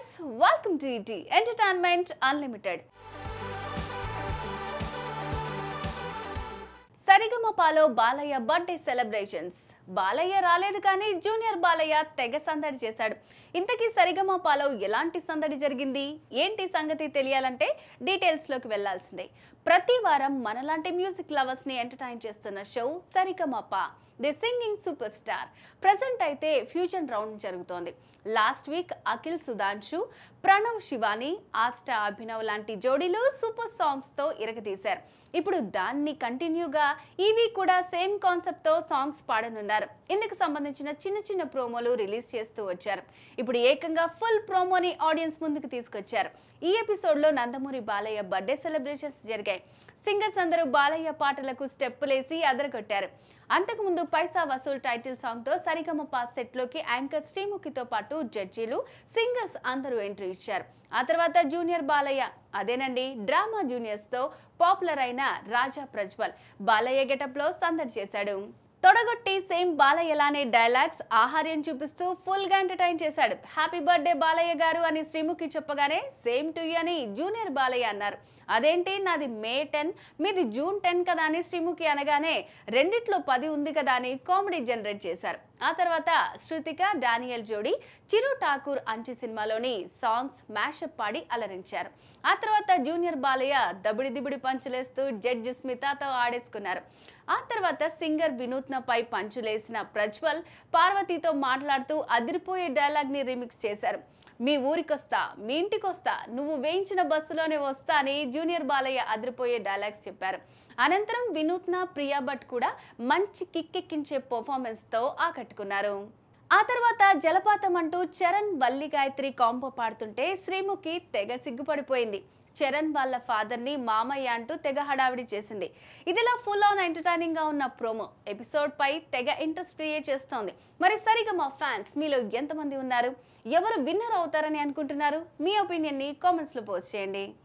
viewers welcome to ET entertainment unlimited సరిగమపాలో Balayya birthday celebrations Balayya రాలేదు కానీ జూనియర్ బాలయ్య తెగ సందడి చేశాడు ఇంతకీ సరిగమపాలో ఎలాంటి సందడి జరిగింది ఏంటి సంగతి తెలియాలంటే డీటెయిల్స్లోకి వెళ్లాల్సిందే ప్రతి వారం మనలాంటి మ్యూజిక్ లవర్స్ ని ఎంటర్టైన్ చేస్తున్న show Saregamapa the singing super star present అయితే ఫ్యూజన్ రౌండ్ జరుగుతోంది లాస్ట్ వీక్ అఖిల్ సుధాంశు ప్రణవ్ శివాని ఆస్టా అభినవ్ లాంటి జోడీలు సూపర్ సాంగ్స్తో ఇరగదీశారు ఇప్పుడు దాన్ని కంటిన్యూగా ఈ వీక్ కూడా సేమ్ కాన్సెప్ట్తో సాంగ్స్ పాడనున్నారు ఇందుకు సంబంధించిన చిన్న చిన్న ప్రోమోలు రిలీజ్ చేస్తూ వచ్చారు ఇప్పుడు ఏకంగా ఫుల్ ప్రోమోని ఆడియన్స్ ముందుకు తీసుకొచ్చారు ఈ ఎపిసోడ్లో నందమూరి బాలయ్య బర్త్డే సెలబ్రేషన్స్ జరిగాయి సింగర్స్ అందరూ బాలయ్య పాటలకు స్టెప్పులేసి అదరగొట్టారు అంతకుముందు పైసా వసూల్ టైటిల్ సాంగ్తో సరిగమప సెట్లోకి యాంకర్ శ్రీముఖితో పాటు జడ్జీలు సింగర్స్ అందరూ ఎంట్రీ ఇచ్చారు ఆ తర్వాత జూనియర్ బాలయ్య అదేనండి డ్రామా జూనియర్స్తో పాపులర్ అయిన రాజా ప్రజ్వల్ బాలయ్య గెటప్లో సందడి చేశాడు తొడగొట్టి సేమ్ బాలయ్యలానే డైలాగ్స్ ఆహార్యం చూపిస్తూ ఫుల్ గా ఎంటర్టైన్ చేశాడు హ్యాపీ బర్త్డే బాలయ్య గారు అని శ్రీముఖి చెప్పగానే సేమ్ టు యూ అని జూనియర్ బాలయ్య అన్నారు అదేంటి నాది మే టెన్ మీది జూన్ టెన్ కదా అని శ్రీముఖి అనగానే రెండిట్లో పది ఉంది కదా అని కామెడీ జనరేట్ చేశారు ఆ తర్వాత శృతిక డానియల్ జోడీ చిరు ఠాకూర్ అంచి సినిమాలోని సాంగ్స్ మ్యాషప్ పాడి అలరించారు ఆ తర్వాత జూనియర్ బాలయ్య దబిడి దిబిడి పంచులేస్తూ జడ్జి స్మితాతో ఆడేసుకున్నారు ఆ తర్వాత సింగర్ వినూత్నపై పంచులేసిన ప్రజ్వల్ పార్వతీతో మాట్లాడుతూ అదిరిపోయే డైలాగ్ని రీమిక్స్ చేశారు మీ ఊరికొస్తా మీ ఇంటికొస్తా నువ్వు వేయించిన బస్సులోనే వస్తా అని జూనియర్ బాలయ్య అదిరిపోయే డైలాగ్స్ చెప్పారు అనంతరం వినూత్న ప్రియా భట్ కూడా మంచి కిక్కెక్కించే పర్ఫార్మెన్స్తో ఆకట్టుకున్నారు ఆ తర్వాత జలపాతం అంటూ చరణ్ వల్లి గాయత్రి కాంపో పాడుతుంటే శ్రీముఖి తెగ సిగ్గుపడిపోయింది చరణ్ వాళ్ళ ఫాదర్ని మామయ్య అంటూ తెగ హడావిడి చేసింది ఇదిలా ఫుల్ ఆన్ ఎంటర్టైనింగ్ గా ఉన్న ప్రోమో ఎపిసోడ్ పై తెగ ఇంట్రెస్ట్ క్రియేట్ చేస్తోంది మరి సరిగా మా ఫ్యాన్స్ మీలో ఎంతమంది ఉన్నారు ఎవరు విన్నర్ అవుతారని అనుకుంటున్నారు మీ ఒపీనియన్ని కామెంట్స్లో పోస్ట్ చేయండి